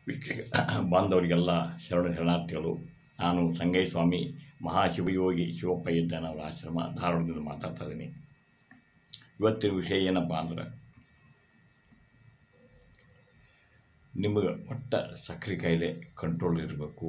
ವೀಕ್ಷಕ ಬಾಂಧವರಿಗೆಲ್ಲ ಶರಣ ಶರಣಾರ್ಥಿಗಳು ನಾನು ಸಂಗೈ ಸ್ವಾಮಿ ಮಹಾಶಿವಯೋಗಿ ಶಿವಪ್ಪ ಇದ್ದಾನವರ ಆಶ್ರಮ ಧಾರವಾಡದಿಂದ ಮಾತಾಡ್ತಾ ಇದ್ದೀನಿ ಇವತ್ತಿನ ವಿಷಯ ಏನಪ್ಪ ಅಂದ್ರೆ ನಿಮಗೆ ಒಟ್ಟ ಸಕ್ಕರೆ ಕಾಯಿಲೆ ಕಂಟ್ರೋಲ್ ಇರಬೇಕು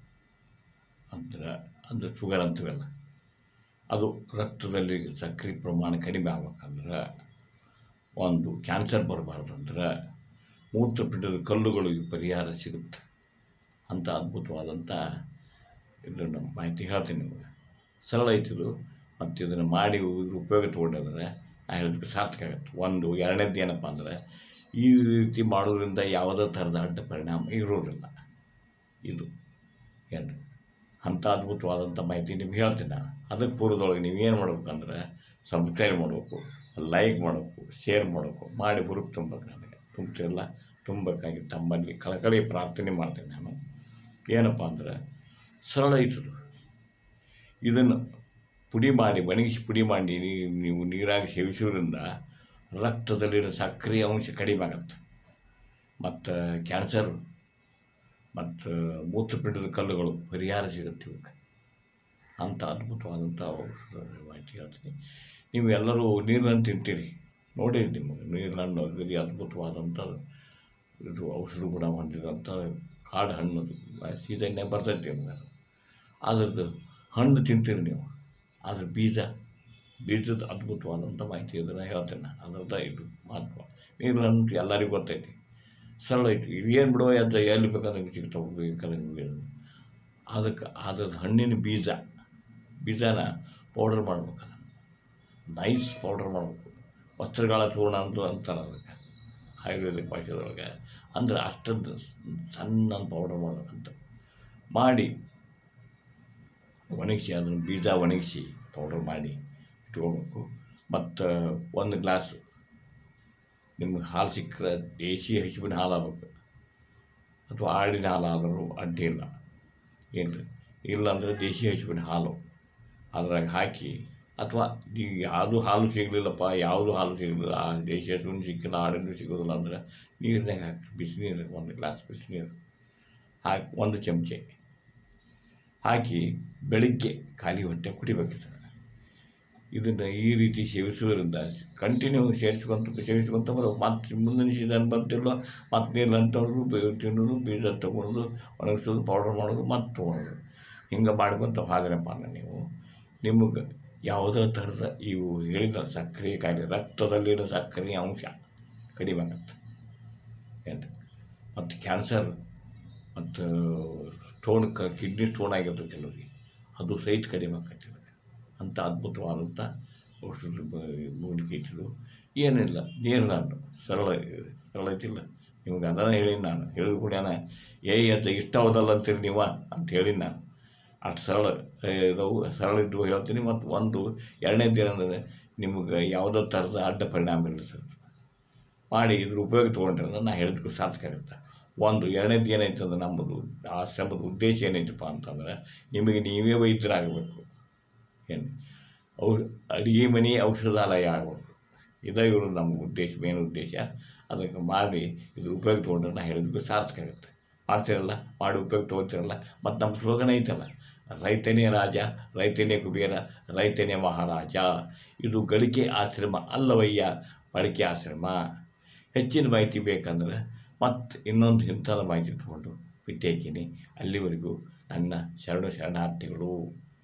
ಅಂದ್ರೆ ಅಂದ್ರೆ ಶುಗರ್ ಅಂತೀವಲ್ಲ ಅದು ರಕ್ತದಲ್ಲಿ ಸಕ್ಕರೆ ಪ್ರಮಾಣ ಕಡಿಮೆ ಆಗ್ಬೇಕಂದ್ರೆ ಒಂದು ಕ್ಯಾನ್ಸರ್ ಬರಬಾರ್ದಂದ್ರೆ ಮೂತ್ರಪಿಂಡದ ಕಲ್ಲುಗಳಿಗೆ ಪರಿಹಾರ ಸಿಗುತ್ತೆ ಅಂಥ ಅದ್ಭುತವಾದಂಥ ಇದನ್ನು ಮಾಹಿತಿ ಹೇಳ್ತೀನಿ ನಿಮಗೆ ಸರಳ ಐತಿದು ಮತ್ತು ಇದನ್ನು ಮಾಡಿ ಇದ್ರ ಉಪಯೋಗ ತೊಗೊಂಡಿದ್ರೆ ನಾನು ಹೇಳಿದಕ್ಕೆ ಸಾರ್ಥಕ ಆಗುತ್ತೆ ಒಂದು ಎರಡನೇದು ಏನಪ್ಪ ಅಂದರೆ ಈ ರೀತಿ ಮಾಡೋದ್ರಿಂದ ಯಾವುದೇ ಥರದ ಅಡ್ಡ ಪರಿಣಾಮ ಇರೋದಿಲ್ಲ ಇದು ಏನು ಅಂಥ ಅದ್ಭುತವಾದಂಥ ಮಾಹಿತಿ ನಿಮ್ಗೆ ಹೇಳ್ತೀನಿ ನಾನು ಅದಕ್ಕೆ ಪೂರ್ವದೊಳಗೆ ನೀವು ಏನು ಮಾಡ್ಬೇಕಂದ್ರೆ ಸಬ್ಸ್ಕ್ರೈಬ್ ಮಾಡಬೇಕು ಲೈಕ್ ಮಾಡಬೇಕು ಶೇರ್ ಮಾಡಬೇಕು ಮಾಡಿ ಹುರುಪು ತುಂಬಬೇಕು ನನಗೆ ತುಂಬ್ತಿರಲ್ಲ ತುಂಬಬೇಕಾಗಿ ತಮ್ಮಲ್ಲಿ ಕಳಕಳಿ ಪ್ರಾರ್ಥನೆ ಮಾಡ್ತೀನಿ ನಾನು ಏನಪ್ಪ ಅಂದ್ರೆ ಸರಳ ಇಟ್ಟದು ಇದನ್ನು ಪುಡಿ ಮಾಡಿ ಒಣಗಿಸಿ ಪುಡಿ ಮಾಡಿ ನೀ- ನೀವು ನೀರಾಗಿ ಸೇವಿಸೋದ್ರಿಂದ ರಕ್ತದಲ್ಲಿರೋ ಸಕ್ಕರೆ ಅಂಶ ಕಡಿಮೆ ಆಗುತ್ತೆ ಮತ್ತು ಕ್ಯಾನ್ಸರ್ ಮತ್ತು ಮೂತ್ರಪಿಂಡದ ಕಲ್ಲುಗಳು ಪರಿಹಾರ ಸಿಗುತ್ತೆ ಇವಕ್ಕೆ ಅಂಥ ಅದ್ಭುತವಾದಂಥ ಔಷಧ ಮಾಹಿತಿ ಹೇಳ್ತೀನಿ ನೀವು ಎಲ್ಲರೂ ನೀರನ್ನು ತಿಂತೀರಿ ನೋಡಿ ನಿಮಗೆ ನೀರನ್ನು ಅಗದಿ ಅದ್ಭುತವಾದಂಥ ಇದು ಔಷಧ ಗುಣ ಹೊಂದಿದಂಥ ಕಾಡು ಹಣ್ಣು ಸೀಸನ್ನೇ ಬರ್ತೈತಿ ನಿಮ್ಗೆ ಅದು ಅದ್ರದ್ದು ಹಣ್ಣು ತಿಂತೀರಿ ನೀವು ಅದ್ರ ಬೀಜ ಬೀಜದ ಅದ್ಭುತವಾದಂಥ ಮಾಹಿತಿ ಇದನ್ನು ಹೇಳ್ತೇನೆ ನಾನು ಅದರದ ಇದು ಮಹತ್ವ ನೀರನ್ನು ಎಲ್ಲರಿಗೂ ಗೊತ್ತೈತಿ ಸರಳ ಐತಿ ಏನು ಬಿಡೋ ಅದು ಎಲ್ಲಿ ಬೇಕಾದಂಗೆ ಸಿಗ್ತಾವೆ ಬೇಕಾದಂಗೆ ಅದಕ್ಕೆ ಅದ್ರದ್ದು ಹಣ್ಣಿನ ಬೀಜ ಬೀಜನ ಪೌಡರ್ ಮಾಡ್ಬೇಕು ಅದನ್ನು ನೈಸ್ ಪೌಡರ್ ಮಾಡಬೇಕು ವಸ್ತ್ರಗಳ ಚೂರ್ಣ ಅಂತ ಅಂತಾರೆ ಅದಕ್ಕೆ ಆಯುರ್ವೇದಿಕ್ ಭಾಷೆದೊಳಗೆ ಅಂದರೆ ಅಷ್ಟೊಂದು ಸಣ್ಣ ಪೌಡರ್ ಮಾಡ್ಬೇಕಂತ ಮಾಡಿ ಒಣಗಿಸಿ ಅದನ್ನು ಬೀಜ ಒಣಗಿಸಿ ಪೌಡರ್ ಮಾಡಿ ಇಟ್ಕೋಬೇಕು ಮತ್ತು ಒಂದು ಗ್ಲಾಸ್ ನಿಮ್ಗೆ ಹಾಲು ಸಿಕ್ಕರೆ ದೇಸಿ ಹಸುವಿನ ಹಾಲು ಆಗ್ಬೇಕು ಅಥವಾ ಆಡಿನ ಹಾಲು ಆದರೂ ಅಡ್ಡಿ ಇಲ್ಲ ಏನು ರೀ ಇಲ್ಲಾಂದರೆ ದೇಸಿ ಹಸುವಿನ ಹಾಲು ಅದ್ರಾಗ ಹಾಕಿ ಅಥವಾ ನೀವು ಯಾವುದು ಹಾಲು ಸಿಗಲಿಲ್ಲಪ್ಪ ಯಾವುದು ಹಾಲು ಸಿಗಲಿಲ್ಲ ಆ ದೇಸಿ ಹಸುವಿನ ಸಿಕ್ಕಿಲ್ಲ ಆಡಿನ ಸಿಗೋದಿಲ್ಲ ಅಂದ್ರೆ ನೀರಿನಾಗ ಹಾಕಿ ಬಿಸಿನೀರು ಒಂದು ಗ್ಲಾಸ್ ಬಿಸಿನೀರು ಹಾಕಿ ಒಂದು ಚಮಚೆ ಹಾಕಿ ಬೆಳಿಗ್ಗೆ ಖಾಲಿ ಹೊಟ್ಟೆ ಕುಡಿಬೇಕಿದೆ ಇದನ್ನು ಈ ರೀತಿ ಸೇವಿಸುವುದರಿಂದ ಕಂಟಿನ್ಯೂ ಸೇರಿಸ್ಕೊಂತ ಸೇವಿಸ್ಕೊಂತ ಬರೋ ಮತ್ತು ಮುಂದಿನ ಸೀಸನ್ ಬರ್ತಿಲ್ಲ ಮತ್ತು ನೀರು ಅಂತವ್ರು ತಿನ್ನೋದು ಬೀಜ ತೊಗೊಳೋದು ಒಣಗಿಸೋದು ಪೌಡರ್ ಮಾಡೋದು ಮತ್ತು ತೊಗೊಳೋದು ಹಿಂಗೆ ಮಾಡ್ಕೊತ ಹೋದ್ರಪ್ಪ ಅಂದ್ರೆ ನೀವು ನಿಮಗೆ ಯಾವುದೇ ಥರದ ಇವು ಹೇಳಿದ ಸಕ್ಕರೆ ಕಾಯಿಲೆ ರಕ್ತದಲ್ಲಿರೋ ಸಕ್ಕರೆ ಅಂಶ ಕಡಿಮೆ ಆಗುತ್ತೆ ಏನು ಮತ್ತು ಕ್ಯಾನ್ಸರ್ ಮತ್ತು ಸ್ಟೋನ್ ಕ ಕಿಡ್ನಿ ಸ್ಟೋನ್ ಆಗಿರ್ತದೆ ಕೆಲವರಿಗೆ ಅದು ಸಹಿತ ಕಡಿಮೆ ಆಕೈತಿ ಇದಕ್ಕೆ ಅಂಥ ಅದ್ಭುತವಾದಂಥ ಔಷಧ ಮೂಲಿಕೆ ಇಟ್ಟಿದ್ದು ಏನಿಲ್ಲ ನೀರಿನಾಡು ಸರಳ ಸರಳ ಐತಿಲ್ಲ ನಿಮ್ಗೆ ಅದನ್ನು ಹೇಳೀನಿ ನಾನು ಹೇಳಿದ ಕೂಡ ಏ ಅದು ಇಷ್ಟ ಹೌದಲ್ಲ ಅಂತೀರಿ ನೀವ ಅಂತ ಹೇಳೀನಿ ನಾನು ಅಷ್ಟು ಸರಳ ಏ, ಇದಾವು ಸರಳ ಇದ್ದು ಹೇಳ್ತೀನಿ ಮತ್ತು ಒಂದು ಎರಡನೇದು ಏನಂದರೆ ನಿಮ್ಗೆ ಯಾವುದೋ ಥರದ ಅಡ್ಡ ಪರಿಣಾಮ ಇರ್ತದೆ ಮಾಡಿ ಇದ್ರ ಉಪಯೋಗ ತೊಗೊಂಡ್ರೆ ನಾನು ಹೇಳಿದ್ಕು ಸಾರ್ಥಕ ಆಗುತ್ತೆ ಒಂದು ಎರಡನೇದು ಏನೈತೆ ಅಂದ್ರೆ ನಮ್ಮದು ಆಶ್ರಮದ ಉದ್ದೇಶ ಏನೈತಪ್ಪ ಅಂತಂದ್ರೆ ನಿಮಗೆ ನೀವೇ ವೈದ್ಯರಾಗಬೇಕು ಏನು ಔ ಅಡುಗೆ ಮನೆ ಔಷಧಾಲಯ ಆಗಬೇಕು ಇದೇ ಇವರು ನಮ್ಮ ಉದ್ದೇಶ ಮೇನ್ ಉದ್ದೇಶ ಅದಕ್ಕೆ ಮಾಡಿ ಇದ್ರ ಉಪಯೋಗ ತೊಗೊಂಡ್ರೆ ನಾನು ಹೇಳಿದ್ಕು ಸಾರ್ಥಕ ಆಗುತ್ತೆ ಮಾಡ್ತಿರಲ್ಲ ಮಾಡಿ ಉಪಯೋಗ ತೊಗೊತಿರಲ್ಲ ಮತ್ತು ನಮ್ಮ ಸ್ಲೋಗನ್ ಐತಲ್ಲ ರೈತನೇ ರಾಜ ರೈತನೇ ಕುಬೇರ ರೈತನೇ ಮಹಾರಾಜ ಇದು ಗಳಿಕೆ ಆಶ್ರಮ ಅಲ್ಲವಯ್ಯ ಬಳಕೆ ಆಶ್ರಮ ಹೆಚ್ಚಿನ ಮಾಹಿತಿ ಬೇಕಂದ್ರೆ ಮತ್ತು ಇನ್ನೊಂದು ಇಂಥದ ಮಾಹಿತಿ ತೊಗೊಂಡು ಬಿಟ್ಟು ಹಾಕೀನಿ ಅಲ್ಲಿವರೆಗೂ ನನ್ನ ಶರಣ ಶರಣಾರ್ಥಿಗಳು